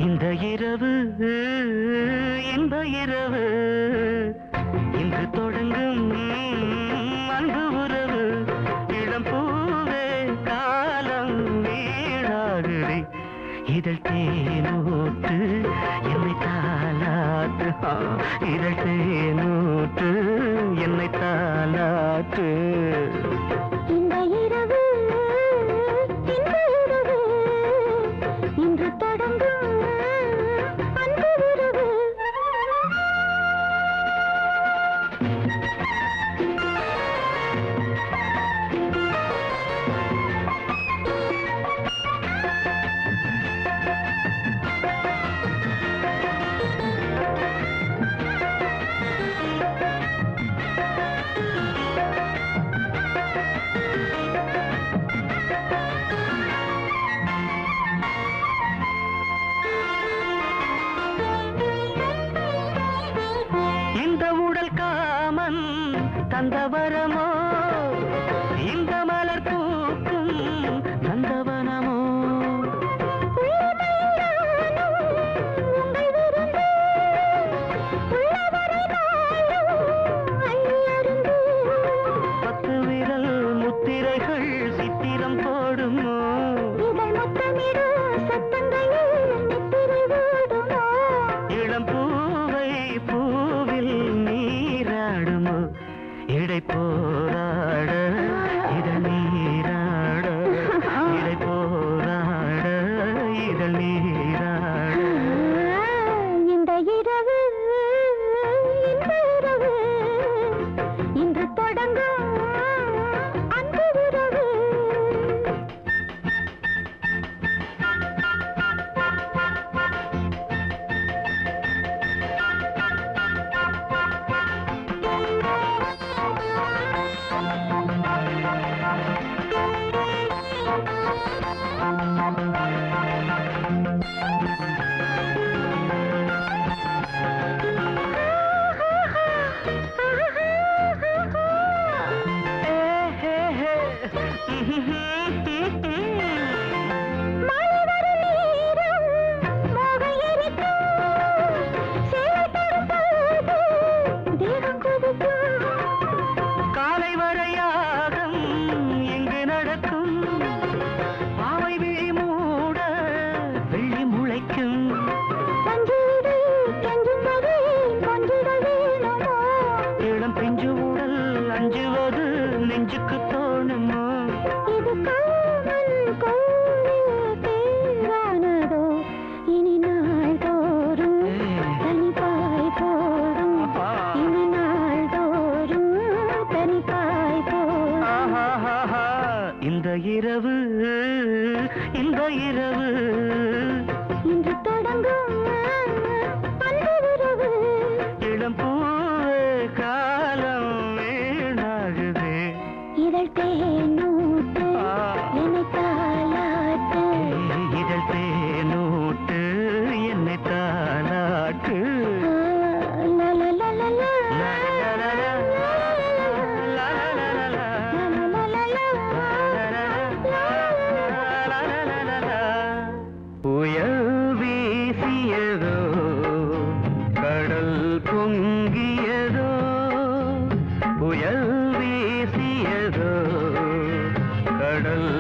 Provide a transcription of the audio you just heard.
இந்த இரவு இந்த இரவு இன்று தொடங்கும் அன்பு உறவு இளம் பூவே காலம் வீழாகுதே இதழ் தேனூற்று என்னை தாலாட்டு ஆ, இதழ் தேனூற்று என்னை தாலாட்டு இந்த இரவு இந்த இரவு இன்று தொடங்கும் அன்பு உறவு இந்த உடல் காமன் தந்த வரமோ இந்த மலர் பூக்கும் நந்தவனமோ பத்து விரல் முத்திரைகள் சித்திரம் போடுமோ இளம் பூவை பூவில் நீராடுமோ இடை போராட இதழ் நீராட இடை போராட இதழ் நீராட இந்த இரவு இந்த இரவு இன்று தொடங்கும் அன்பு உறவு காலை வரையாகம் எங்கு நடக்கும் பாவை விழி மூட வெள்ளி முளைக்கும் இளம் பிஞ்சு உடல் அஞ்சுவது நெஞ்சுக்கு தோணுமோ இனி நாள் தோறும் தனிப்பாய் போடும் இனி நாள் தோறும் தனிப்பாய் போடும் ஆஹாஹாஹா. இந்த இரவு இந்த இரவு இன்று தொடங்கும் அன்பு உறவு இளம் பூவே காலம் வீணாகுதே இதழ் தேனூட்டு ஆ. என்னை தாலாட்டு இதழ் தேனூட்டு என்னை தாலாட்டு லா, லா, லா, லா, லா. லா, லா, லா, லா. லா, லா, லா, லா, லா. லா, லா, லா, லா, லா. புயல் வீசியதோ கடல் பொங்கியதோ புயல் வீசியதோ கடல்